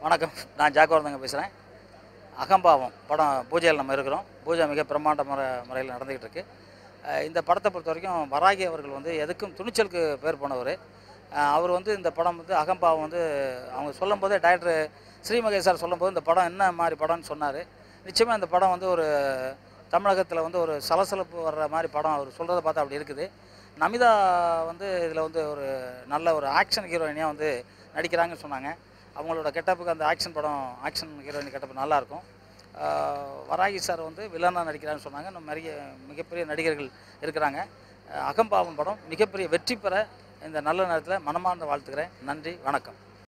வணக்கம் நான் ஜாக்கோர்தங்க பேசுகிறேன் அகம்பாவம் படம் பூஜையில் நம்ம இருக்கிறோம் பூஜை மிக பிரம்மாண்ட முறை முறையில் நடந்துக்கிட்டு இருக்கு அஹ் இந்த படத்தை பொறுத்த வரைக்கும் வராகி அவர்கள் வந்து எதுக்கும் துணிச்சலுக்கு பேர் போனவர் அஹ் அவர் வந்து இந்த படம் வந்து அகம்பாவம் வந்து அவங்க சொல்லும் போதே டைரக்டர் ஸ்ரீமகேஷ் சார் சொல்லும்போது இந்த படம் என்ன மாதிரி படம்னு சொன்னார் நிச்சயமாக இந்த படம் வந்து ஒரு தமிழகத்தில் வந்து ஒரு சலசலப்பு வர்ற மாதிரி படம் அவர் சொல்கிறத பார்த்தா அப்படி இருக்குது நமிதா வந்து இதில் வந்து ஒரு நல்ல ஒரு ஆக்ஷன் ஹீரோயினியாக வந்து நடிக்கிறாங்கன்னு சொன்னாங்க அவங்களோட கெட்டப்புக்கு அந்த ஆக்ஷன் படம் ஆக்ஷன் ஹீரோயின் கெட்டப் நல்லாயிருக்கும் வராகி சார் வந்து வில்லனாக நடிக்கிறாங்கன்னு சொன்னாங்க இன்னும் நிறைய மிகப்பெரிய நடிகர்கள் இருக்கிறாங்க அஹ் அகம்பாவம் படம் மிகப்பெரிய வெற்றி பெற இந்த நல்ல நேரத்தில் மனமார்ந்த வாழ்த்துக்கிறேன் நன்றி வணக்கம்